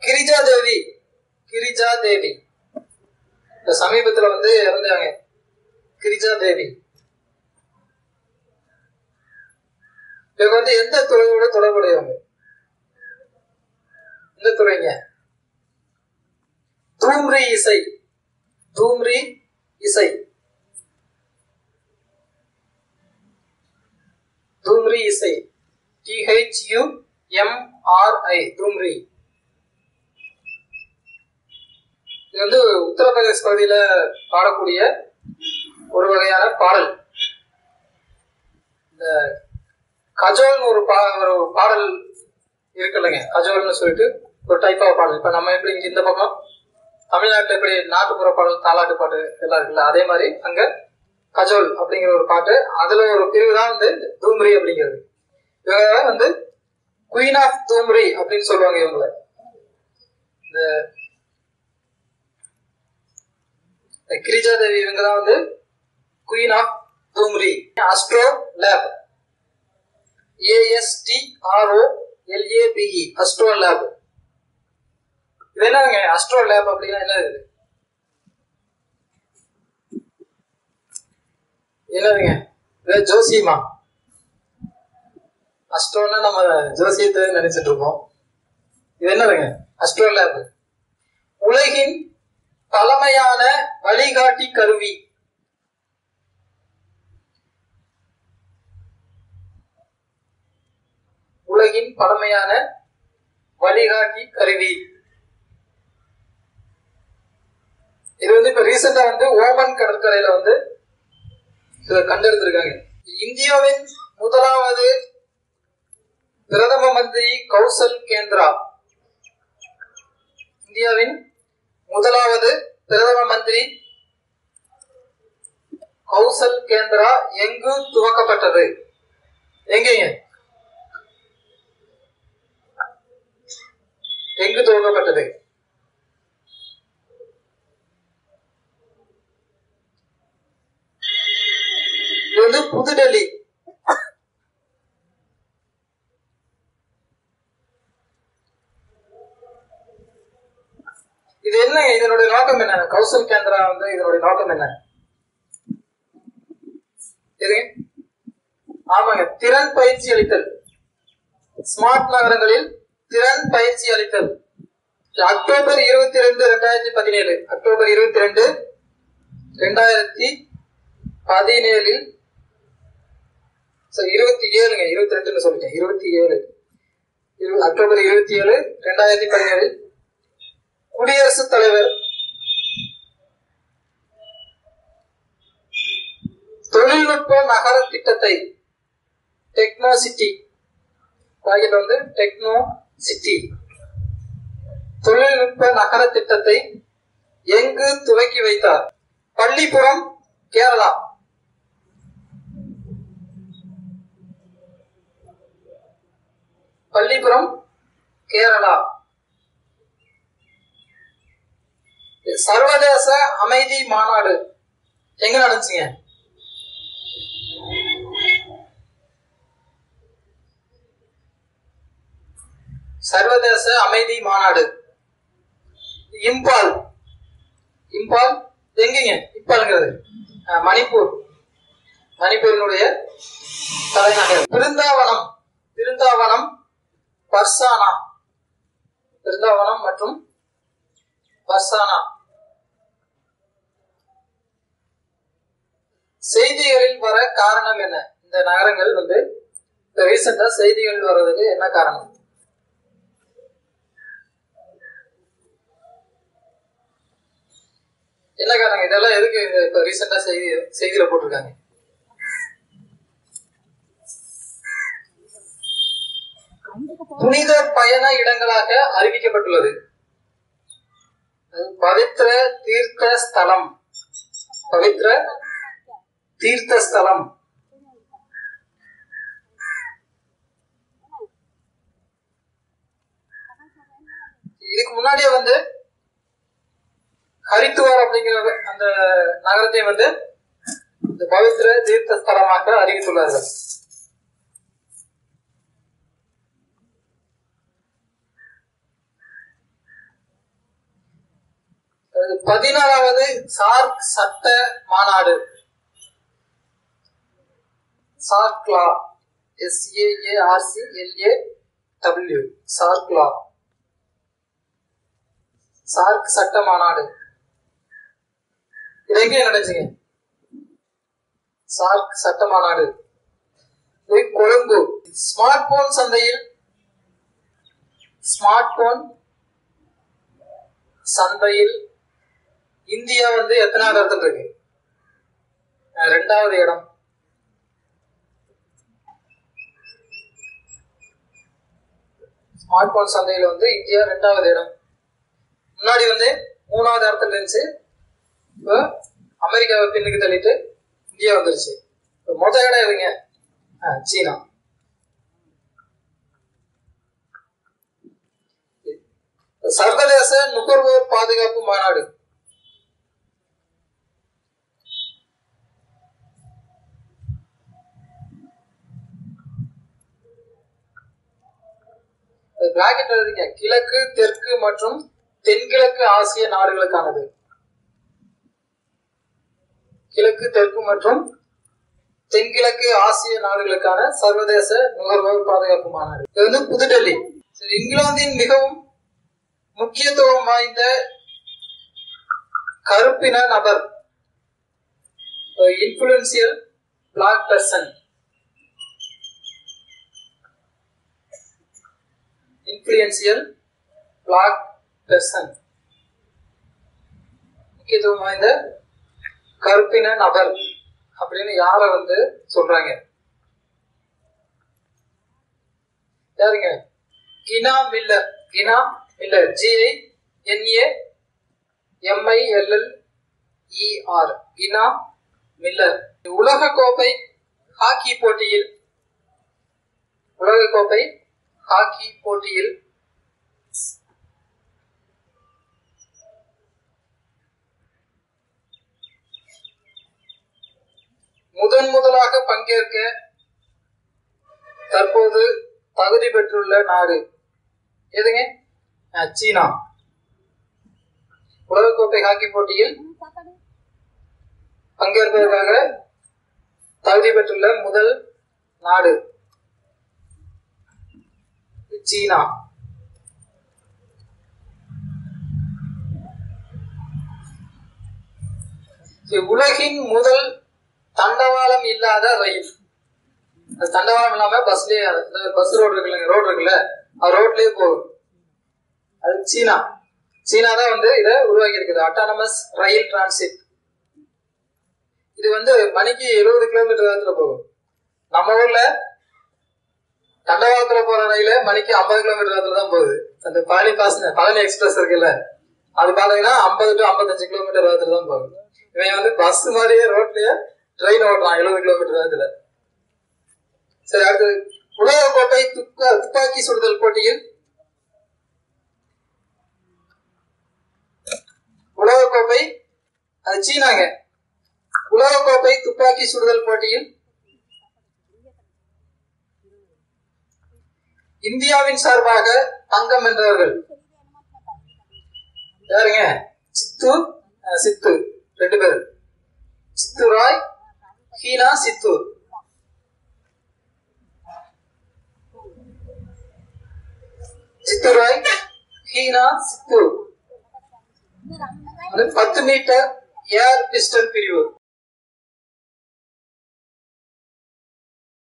கிரிஜா தேவி கிரிஜா தேவி இந்த சமீபத்துல வந்து இறந்தாங்க கிரிஜா தேவி இவங்க வந்து எந்த துறையோட தொடர்புடையவங்க எந்த துறைங்க தூம்ரி இசை தூம்ரி இசை தூம்ரி இசை டிஹெச்யூ எம்ஆர்ஐ தூம்ரி இது வந்து உத்தரப்பிரதேச பகுதியில பாடக்கூடிய ஒரு வகையான பாடல் இந்த கஜோல்னு ஒரு பா ஒரு பாடல் இருக்குல்லங்க கஜோல்னு சொல்லிட்டு ஒரு டைப் ஆஃப் பாடல் இப்ப நம்ம எப்படி இங்க இந்த பக்கம் தமிழ்நாட்டுல எப்படி நாட்டுப்புற பாடல் தாலாட்டு பாட்டு எல்லாம் இருக்குல்ல அதே மாதிரி அங்க கஜோல் அப்படிங்கிற ஒரு பாட்டு அதுல ஒரு பிரிவு தான் வந்து தூம்ரி அப்படிங்கிறது இவங்க வந்து குயின் ஆஃப் தூம்ரி அப்படின்னு சொல்லுவாங்க இவங்கள இந்த இந்த கிரிஜா தேவி இவங்க தான் வந்து queen of thumri astrolabe A S T R O L A B E astrolabe இது என்னங்க அஸ்ட்ரோ லேப் அப்படின்னா என்ன இது என்னதுங்க இது ஜோசியமா அஸ்ட்ரோன்னா நம்ம ஜோசியத்தை நினைச்சிட்டு இருக்கோம் இது என்னதுங்க அஸ்ட்ரோ லேப் உலகின் பழமையான வழிகாட்டி கருவி உலகின் பழமையான வழிகாட்டி கருவி இது வந்து இப்ப ரீசெண்டா வந்து ஓமன் கடற்கரையில வந்து இதை கண்டெடுத்திருக்காங்க இந்தியாவின் முதலாவது பிரதம மந்திரி கௌசல் கேந்திரா இந்தியாவின் முதலாவது பிரதம மந்திரி கௌசல் கேந்திரா எங்கு துவக்கப்பட்டது எங்கேங்க எங்கு துவக்கப்பட்டது இது வந்து புதுடெல்லி இது என்ன இதனுடைய நோக்கம் என்ன கௌசல் கேந்திரா வந்து இதனுடைய நோக்கம் என்ன எதுங்க ஆமாங்க திறன் பயிற்சி அளித்தல் ஸ்மார்ட் நகரங்களில் திறன் பயிற்சி அளித்தல் அக்டோபர் இருபத்தி ரெண்டு ரெண்டாயிரத்தி பதினேழு அக்டோபர் இருபத்தி ரெண்டு ரெண்டாயிரத்தி பதினேழில் சரி இருபத்தி ஏழுங்க இருபத்தி ரெண்டுன்னு சொல்லிட்டேன் இருபத்தி ஏழு இரு- அக்டோபர் இருபத்தி ஏழு ரெண்டாயிரத்தி பதினேழில் குடியரசுத் தலைவர் தொழில்நுட்ப நகர திட்டத்தை டெக்னோ சிட்டி டார்கெட் வந்து டெக்னோ சிட்டி தொழில்நுட்ப நகர திட்டத்தை எங்கு துவக்கி வைத்தார் பள்ளிப்புறம் கேரளா பள்ளிப்புறம் கேரளா சர்வதேச அமைதி மாநாடு எங்க நடந்துச்சுங்க சர்வதேச அமைதி மாநாடு இம்பால் இம்பால் எங்கங்க இம்பால்ங்கிறது அஹ், மணிப்பூர் மணிப்பூரினுடைய தலைநகர் பிருந்தாவனம் பிருந்தாவனம் பர்சானா பிருந்தாவனம் மற்றும் பர்சானா செய்திகளில் வர காரணம் என்ன இந்த நகரங்கள் வந்து ரீசெண்டா செய்திகள் வர்றதுக்கு என்ன காரணம் என்ன காரணம் இதெல்லாம் எதுக்கு இந்த இப்ப ரீசெண்டா செய்தி செய்தியில போட்டிருக்காங்க புனித பயண இடங்களாக அறிவிக்கப்பட்டுள்ளது அது பவித்ர தீர்த்த ஸ்தலம் பவித்ர தீர்த்த ஸ்தலம் இதுக்கு முன்னாடியே வந்து ஹரித்துவார் அப்படிங்கிற அந்த நகரத்தை வந்து இந்த பவித்ர தீர்த்த ஸ்தலமாக அறிவித்துள்ளார்கள் பதினாறாவது சார்க் சட்ட மாநாடு சார்க்லா எஸ்ஏஏஆர்சி எல்ஏ டபிள்யூ சார்க்லா சார்க் சட்ட மாநாடு இது எங்கே நடந்துச்சுங்க சார்க் சட்ட மாநாடு இது கொழும்பு ஸ்மார்ட் போன் சந்தையில் ஸ்மார்ட் போன் சந்தையில் இந்தியா வந்து எத்தனாவது இடத்துல இருக்கு அஹ் ரெண்டாவது இடம் ஸ்மார்ட் போன் சந்தையில் வந்து இந்தியா ரெண்டாவது இடம் முன்னாடி வந்து மூணாவது இடத்துல இருந்துச்சு இப்போ அமெரிக்காவை பின்னுக்கு தள்ளிட்டு இந்தியா வந்துருச்சு இப்போ முத இடம் எதுங்க ஆ, சீனா சர்வதேச நுகர்வோர் பாதுகாப்பு மாநாடு பிராக்கெட் எழுதிங்க கிழக்கு தெற்கு மற்றும் தென்கிழக்கு ஆசிய நாடுகளுக்கானது கிழக்கு தெற்கு மற்றும் தென்கிழக்கு ஆசிய நாடுகளுக்கான சர்வதேச நுகர்வோர் பாதுகாப்பு மாநாடு இது வந்து புதுடெல்லி சரி, இங்கிலாந்தின் மிகவும் முக்கியத்துவம் வாய்ந்த கருப்பின நபர் influential black person influential black person முக்கியத்துவம் வாய்ந்த கருப்பின நபர் அப்படின்னு யார வந்து சொல்றாங்க யாருங்க Gina Miller Gina Miller G I N A M I L L E R Gina Miller உலக கோப்பை ஹாக்கி போட்டியில் உலக கோப்பை ஹாக்கி போட்டியில் முதன் முதலாக பங்கேற்க தற்போது தகுதி பெற்றுள்ள நாடு எதுங்க அஹ், சீனா உலகக்கோப்பை ஹாக்கி போட்டியில் பங்கேற்பதற்காக தகுதி பெற்றுள்ள முதல் நாடு சீனா சரி, உலகின் முதல் தண்டவாளம் இல்லாத ரயில் அது தண்டவாளம் இல்லாம பஸ்லயே பஸ் ரோடு இருக்குல்ல ரோடு இருக்குல்ல அது ரோட்லயே போகும் அது சீனா சீனா தான் வந்து இதை உருவாக்கி இருக்குது அட்டானமஸ் ரயில் டிரான்சிட் இது வந்து மணிக்கு எழுபது கிலோமீட்டர் வேகத்துல போகும் நம்ம ஊர்ல தண்டவாளத்துல போற ரயில மணிக்கு ஐம்பது கிலோமீட்டர் வேகத்துல தான் போகுது அந்த பழனி பாஸ் பழனி எக்ஸ்பிரஸ் இருக்குல்ல அது பாத்தீங்கன்னா ஐம்பது டு ஐம்பத்தஞ்சு கிலோமீட்டர் வேகத்துல தான் போகும் இவன் வந்து பஸ் மாதிரியே ரோட்லயே ட்ரெயின் ஓட்டுறான் எழுபது கிலோமீட்டர் வேகத்துல சரி அடுத்து உலகக்கோட்டை துப்பா துப்பாக்கி சுடுதல் போட்டியில் உலகக்கோப்பை அது சீனாங்க உலகக்கோப்பை துப்பாக்கி சுடுதல் போட்டியில் இந்தியாவின் சார்பாக தங்கம் வென்றவர்கள் யாருங்க சித்து அஹ், சித்து ரெண்டு பேர் சித்து ராய் ஹீனா சித்து சித்து ராய் ஹீனா சித்து அது பத்து மீட்டர் ஏர் பிஸ்டல் பிரிவு